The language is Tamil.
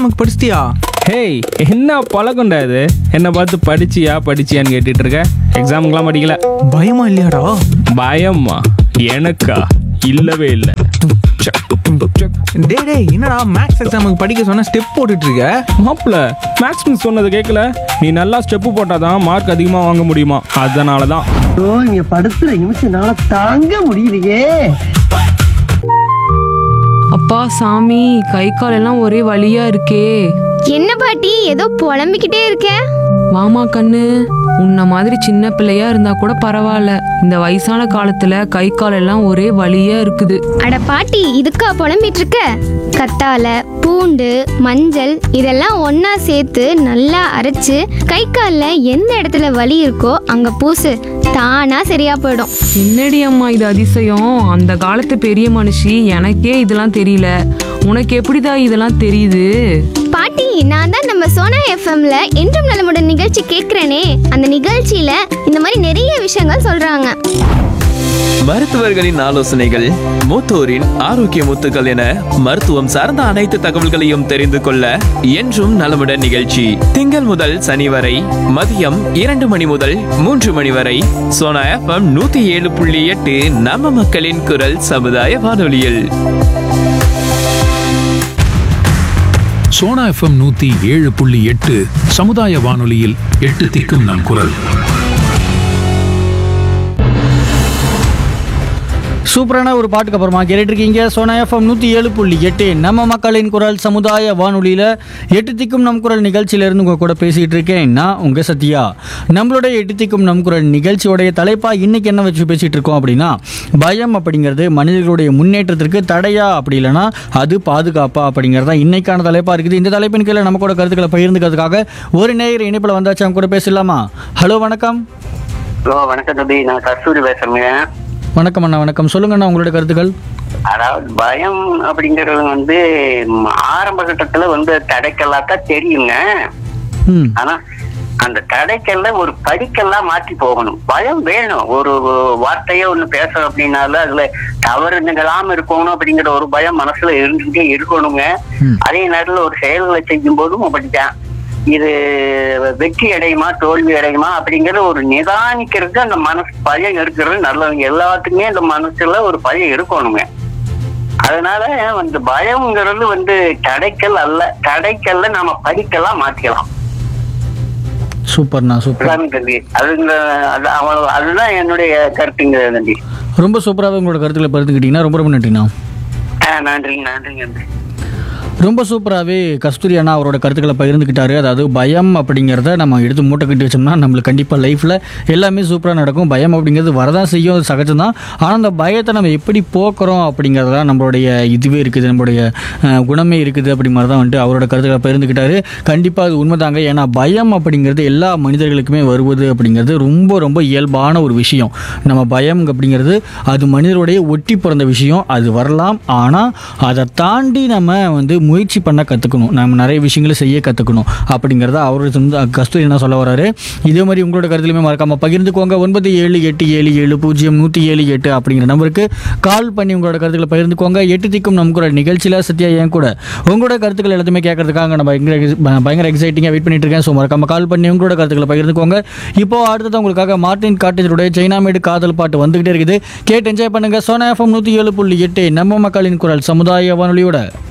நமக்கு படிச்சிட்டியா ஹேய் என்ன பழக்கம்டா இது என்னை பார்த்து படிச்சியா படிச்சியான்னு கேட்டுட்டு இருக்க எக்ஸாமுக்கெல்லாம் படிக்கல பயமா இல்லையாடா பயமா எனக்கா இல்லவே இல்லை டேய் டேய் என்னடா மேக்ஸ் எக்ஸாமுக்கு படிக்க சொன்னா ஸ்டெப் போட்டுட்டு இருக்க மாப்பிள மேக்ஸ் மிஸ் சொன்னது கேட்கல நீ நல்லா ஸ்டெப்பு போட்டாதான் மார்க் அதிகமாக வாங்க முடியுமா அதனால தான் ஐயோ இங்க படுத்துற நிமிஷம்னால தாங்க முடியலையே அப்பா சாமி கை கால் எல்லாம் ஒரே வலியா இருக்கே என்ன பாட்டி ஏதோ புலம்பிக்கிட்டே இருக்க வாமா கண்ணு உன்ன மாதிரி சின்ன பிள்ளையா இருந்தா கூட பரவாயில்ல இந்த வயசான காலத்துல கை கால் எல்லாம் ஒரே வலியா இருக்குது அட பாட்டி இதுக்கா புலம்பிட்டு இருக்க கத்தால பூண்டு மஞ்சள் இதெல்லாம் ஒண்ணா சேர்த்து நல்லா அரைச்சு கை கால்ல எந்த இடத்துல வலி இருக்கோ அங்க பூசு தானா சரியா போயிடும் என்னடி அம்மா இது அதிசயம் அந்த காலத்து பெரிய மனுஷி எனக்கே இதெல்லாம் தெரியல உனக்கு எப்படிடா இதெல்லாம் தெரியுது பாட்டி நான் தான் நம்ம சோனா எஃப்எம்ல என்றும் நலமுடன் நிகழ்ச்சி கேட்கிறேனே அந்த நிகழ்ச்சியில இந்த மாதிரி நிறைய விஷயங்கள் சொல்றாங்க மருத்துவர்களின் ஆலோசனைகள் மூத்தோரின் ஆரோக்கிய முத்துக்கள் என மருத்துவம் சார்ந்த அனைத்து தகவல்களையும் தெரிந்து கொள்ள என்றும் நலமுடன் நிகழ்ச்சி திங்கள் முதல் சனி வரை மதியம் இரண்டு மணி முதல் மூன்று மணி வரை சோனா எஃப்எம் நூத்தி ஏழு புள்ளி எட்டு நம்ம மக்களின் குரல் சமுதாய வானொலியில் சோனா எஃப்எம் நூத்தி ஏழு புள்ளி எட்டு சமுதாய வானொலியில் எட்டு திக்கும் நம் குரல் சூப்பரான ஒரு பாட்டுக்கு அப்புறமா கேட்டுட்டு இருக்கீங்க சோனா எஃப்எம் நூற்றி ஏழு புள்ளி எட்டு நம்ம மக்களின் குரல் சமுதாய வானொலியில் எட்டு திக்கும் நம் குரல் நிகழ்ச்சியிலேருந்து உங்கள் கூட பேசிகிட்டு இருக்கேன் நான் உங்கள் சத்யா நம்மளுடைய எட்டு திக்கும் நம் குரல் நிகழ்ச்சியோடைய தலைப்பாக இன்னைக்கு என்ன வச்சு பேசிகிட்டு இருக்கோம் அப்படின்னா பயம் அப்படிங்கிறது மனிதர்களுடைய முன்னேற்றத்திற்கு தடையா அப்படி இல்லைன்னா அது பாதுகாப்பா அப்படிங்கிறது தான் இன்னைக்கான தலைப்பாக இருக்குது இந்த தலைப்பின் கீழே நம்ம கூட கருத்துக்களை பகிர்ந்துக்கிறதுக்காக ஒரு நேயர் இணைப்பில் வந்தாச்சு அவங்க கூட பேசலாமா ஹலோ வணக்கம் ஹலோ வணக்கம் தம்பி நான் கஸ்தூரி பேசுறேங்க வணக்கம் அண்ணா வணக்கம் சொல்லுங்கண்ணா உங்களுடைய கருத்துக்கள் அதாவது பயம் அப்படிங்கறது வந்து ம், ஆரம்ப கட்டத்துல வந்து தடைக்கல்லாத்தான் தெரியுங்க ம் ஆனா அந்த தடைக்கல்ல ஒரு படிக்கல்லாம் மாற்றி போகணும் பயம் வேணும் ஒரு வார்த்தையே ஒண்ணு பேசணும் அப்படின்னால அதுல தவறு நிகழாம இருக்கணும் அப்படிங்கிற ஒரு பயம் மனசுல இருந்துட்டே இருக்கணுங்க ம். அதே நேரத்துல ஒரு செயல்களை செய்யும் போதும் அப்படித்தான் இது வெற்றி அடையுமா தோல்வி அடையுமா அப்படிங்கிற ஒரு நிதானிக்கிறதுக்கு அந்த மனசு பயம் இருக்கிறது நல்லவங்க எல்லாத்துக்குமே அந்த மனசுல ஒரு பயம் இருக்கணுங்க அதனால அந்த பயம்ங்கிறது வந்து தடைக்கல் அல்ல தடைக்கல்ல நாம படிக்கலாம் மாத்திக்கலாம் சூப்பர்ண்ணா சூப்பர் அதான் தம்பி அதுங்க அது அவ்வளவு அதுதான் என்னுடைய கருத்துங்க தம்பி ரொம்ப சூப்பராகவே உங்களோட கருத்துக்களை பகிர்ந்துக்கிட்டீங்கன்னா ரொம்ப ரொம்ப நன்றிண்ணா ஆஹ் நன்றிங்க நன்றிங்க தம்பி ரொம்ப சூப்பராகவே கஸ்தூரி அண்ணா அவரோட கருத்துக்களை பகிர்ந்துக்கிட்டாரு அதாவது பயம் அப்படிங்கிறத நம்ம எடுத்து மூட்டை கட்டி வச்சோம்னா நம்மளுக்கு கண்டிப்பாக லைஃப்பில் எல்லாமே சூப்பராக நடக்கும் பயம் அப்படிங்கிறது வரதான் செய்யும் அது சகஜம்தான் ஆனால் அந்த பயத்தை நம்ம எப்படி போக்குறோம் அப்படிங்கிறது தான் நம்மளுடைய இதுவே இருக்குது நம்மளுடைய அஹ், குணமே இருக்குது அப்படி மாதிரி தான் வந்துட்டு அவரோட கருத்துக்களை பகிர்ந்துக்கிட்டாரு கண்டிப்பாக அது உண்மைதாங்க ஏன்னா பயம் அப்படிங்கிறது எல்லா மனிதர்களுக்குமே வருவது அப்படிங்கிறது ரொம்ப ரொம்ப இயல்பான ஒரு விஷயம் நம்ம பயம் அப்படிங்கிறது அது மனிதருடைய ஒட்டி பிறந்த விஷயம் அது வரலாம் ஆனால் அதை தாண்டி நம்ம வந்து முயற்சி பண்ண கற்றுக்கணும் நம்ம நிறைய விஷயங்களை செய்ய கற்றுக்கணும் அப்படிங்கிறத அவர் வந்து கஸ்தூரி என்ன சொல்ல வராரு இதே மாதிரி உங்களோட கருத்துலையுமே மறக்காமல் பகிர்ந்துக்கோங்க ஒன்பது ஏழு எட்டு ஏழு ஏழு பூஜ்ஜியம் நூற்றி ஏழு எட்டு அப்படிங்கிற நம்பருக்கு கால் பண்ணி உங்களோட கருத்துக்களை பகிர்ந்துக்கோங்க எட்டு திக்கும் நம்ம கூட நிகழ்ச்சியில் சத்யா என் கூட உங்களோட கருத்துக்கள் எல்லாத்தையுமே கேட்கறதுக்காக நான் பயங்கர ex- பயங்கர எக்ஸைட்டிங்காக வெயிட் பண்ணிட்டு இருக்கேன் ஸோ மறக்காம கால் பண்ணி உங்களோட கருத்துக்களை பகிர்ந்துக்கோங்க இப்போ அடுத்தது உங்களுக்காக மார்டின் காட்டேஜருடைய சைனாமேடு காதல் பாட்டு வந்துகிட்டே இருக்குது கேட்டு என்ஜாய் பண்ணுங்க சோனா எஃப்எம் நூற்றி ஏழு புள்ளி எட்டு நம்ம மக்களின் குரல் சமுதாய வானொலியோட